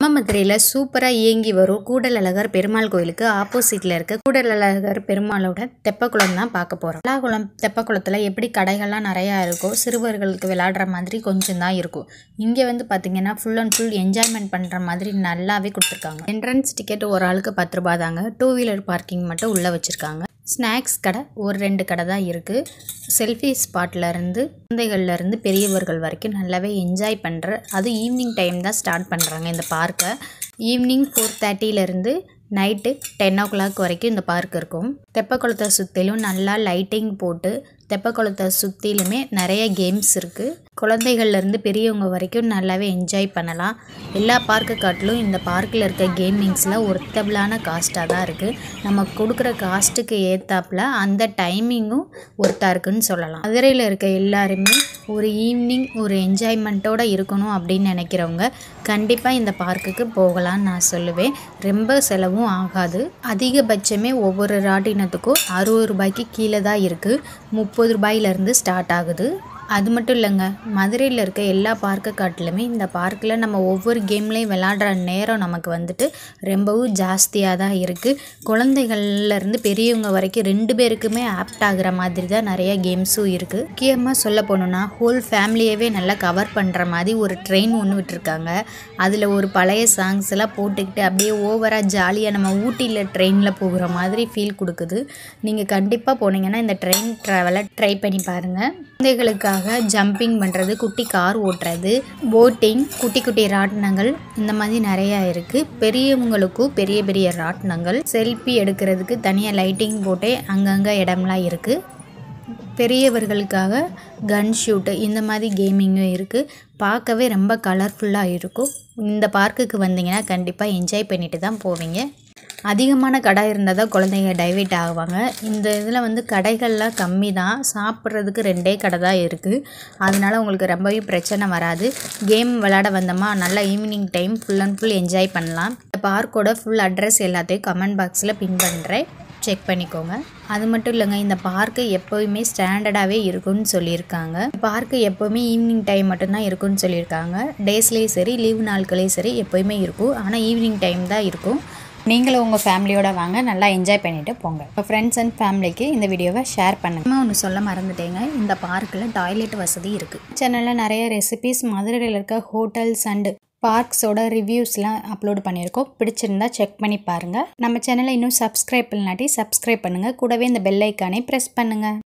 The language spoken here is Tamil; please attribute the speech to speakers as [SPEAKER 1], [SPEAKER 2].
[SPEAKER 1] மதுரையில் சூப்பராக இயங்கி வரும் கூடலழகர் பெருமாள் கோயிலுக்கு ஆப்போசிட்டில் இருக்க கூடலழகர் பெருமாளோட தெப்பக்குளம் தான் பார்க்க போகிறோம் பல்லாகுளம் தெப்பக்குளத்தில் எப்படி கடைகள்லாம் நிறையா இருக்கோ சிறுவர்களுக்கு விளையாடுற மாதிரி கொஞ்சம் தான் இருக்கும் இங்கே வந்து பார்த்தீங்கன்னா ஃபுல் அண்ட் ஃபுல் என்ஜாய்மெண்ட் பண்ணுற மாதிரி நல்லாவே கொடுத்துருக்காங்க என்ட்ரன்ஸ் டிக்கெட் ஒரு ஆளுக்கு பத்து ரூபா தாங்க டூ வீலர் பார்க்கிங் மட்டும் உள்ளே வச்சுருக்காங்க ஸ்நாக்ஸ் கடை ஒரு ரெண்டு கடை தான் இருக்குது செல்ஃபி ஸ்பாட்லேருந்து குழந்தைகள்லேருந்து பெரியவர்கள் வரைக்கும் நல்லாவே என்ஜாய் பண்ணுற அது ஈவினிங் டைம் தான் ஸ்டார்ட் பண்ணுறாங்க இந்த பார்க்கை ஈவினிங் ஃபோர் தேர்ட்டியிலேருந்து நைட்டு டென் ஓ கிளாக் வரைக்கும் இந்த பார்க் இருக்கும் தெப்பக்குளத்தை சுற்றிலும் நல்லா லைட்டிங் போட்டு தெப்பக்குளத்தை சுற்றிலுமே நிறைய கேம்ஸ் இருக்குது குழந்தைகள்லேருந்து பெரியவங்க வரைக்கும் நல்லாவே என்ஜாய் பண்ணலாம் எல்லா பார்க்கை காட்டிலும் இந்த பார்க்கில் இருக்க கேமிங்ஸ்லாம் ஒர்த்தபிளான காஸ்ட்டாக தான் இருக்குது நம்ம கொடுக்குற காஸ்ட்டுக்கு ஏற்றாப்புல அந்த டைமிங்கும் ஒர்த்தாக இருக்குன்னு சொல்லலாம் மதுரையில் இருக்க எல்லாருமே ஒரு ஈவினிங் ஒரு என்ஜாய்மெண்ட்டோடு இருக்கணும் அப்படின்னு நினைக்கிறவங்க கண்டிப்பாக இந்த பார்க்குக்கு போகலான்னு நான் சொல்லுவேன் ரொம்ப செலவும் ஆகாது அதிகபட்சமே ஒவ்வொரு ராட்டினத்துக்கும் அறுபது ரூபாய்க்கு கீழே தான் இருக்குது முப்பது ரூபாயிலேருந்து ஸ்டார்ட் ஆகுது அது மட்டும் இல்லைங்க மதுரையில் இருக்க எல்லா பார்க்கை காட்டிலுமே இந்த பார்க்கில் நம்ம ஒவ்வொரு கேம்லேயும் விளாடுற நேரம் நமக்கு வந்துட்டு ரொம்பவும் ஜாஸ்தியாக தான் இருக்குது குழந்தைகள்லேருந்து பெரியவங்க வரைக்கும் ரெண்டு பேருக்குமே ஆப்ட் ஆகுற மாதிரி தான் நிறைய கேம்ஸும் இருக்குது முக்கியமாக சொல்ல போனோன்னா ஹோல் ஃபேமிலியவே நல்லா கவர் பண்ணுற மாதிரி ஒரு ட்ரெயின் ஒன்று விட்டுருக்காங்க அதில் ஒரு பழைய சாங்ஸ் எல்லாம் போட்டுக்கிட்டு அப்படியே ஓவராக ஜாலியாக நம்ம ஊட்டியில் ட்ரெயினில் போகிற மாதிரி ஃபீல் கொடுக்குது நீங்கள் கண்டிப்பாக போனீங்கன்னா இந்த ட்ரெயின் ட்ராவலை ட்ரை பண்ணி பாருங்கள் குழந்தைகளுக்காக ஜம்பிங் பண்ணுறது குட்டி கார் ஓட்டுறது போட்டிங் குட்டி குட்டி ராட்டினங்கள் இந்த மாதிரி நிறையா இருக்குது பெரியவங்களுக்கும் பெரிய பெரிய ராட்டினங்கள் செல்ஃபி எடுக்கிறதுக்கு தனியாக லைட்டிங் போட்டே அங்கங்கே இடம்லாம் இருக்குது பெரியவர்களுக்காக கன் ஷூட்டு இந்த மாதிரி கேமிங்கும் இருக்குது பார்க்கவே ரொம்ப கலர்ஃபுல்லாக இருக்கும் இந்த பார்க்குக்கு வந்தீங்கன்னா கண்டிப்பாக என்ஜாய் பண்ணிட்டு தான் போவீங்க அதிகமான கடை இருந்தால் தான் குழந்தைங்க டைவெர்ட் ஆகுவாங்க இந்த இதில் வந்து கடைகள்லாம் கம்மி தான் சாப்பிட்றதுக்கு ரெண்டே கடை தான் இருக்குது அதனால உங்களுக்கு ரொம்பவே பிரச்சனை வராது கேம் விளாட வந்தோமா நல்லா evening time full and full enjoy பண்ணலாம் இந்த பார்க்கோட ஃபுல் அட்ரஸ் எல்லாத்தையும் கமெண்ட் பாக்ஸில் பின் பண்ணுறேன் செக் பண்ணிக்கோங்க அது மட்டும் இல்லைங்க இந்த பார்க்கு எப்போவுமே ஸ்டாண்டர்டாகவே இருக்குன்னு சொல்லியிருக்காங்க பார்க்கு எப்போவுமே ஈவினிங் டைம் மட்டும்தான் இருக்குன்னு சொல்லியிருக்காங்க டேஸ்லேயும் சரி லீவ் நாட்களையும் சரி எப்போயுமே இருக்கும் ஆனால் ஈவினிங் டைம் தான் இருக்கும் நீங்களும் உங்கள் ஃபேமிலியோட வாங்க நல்லா என்ஜாய் பண்ணிவிட்டு போங்க இப்போ ஃப்ரெண்ட்ஸ் அண்ட் ஃபேமிலிக்கு இந்த வீடியோவை ஷேர் பண்ணுங்கள் ஒன்று சொல்ல மறந்துட்டேங்க இந்த பார்க்கில் டாய்லெட் வசதி இருக்குது சேனலில் நிறைய ரெசிபிஸ் மதுரையில் இருக்க ஹோட்டல்ஸ் அண்டு பார்க்ஸோட ரிவ்யூஸ்லாம் அப்லோட் பண்ணியிருக்கோம் பிடிச்சிருந்தா செக் பண்ணி பாருங்கள் நம்ம சேனலை இன்னும் சப்ஸ்கிரைப் பண்ணாட்டி சப்ஸ்கிரைப் பண்ணுங்கள் கூடவே இந்த பெல் ஐக்கானே ப்ரெஸ் பண்ணுங்கள்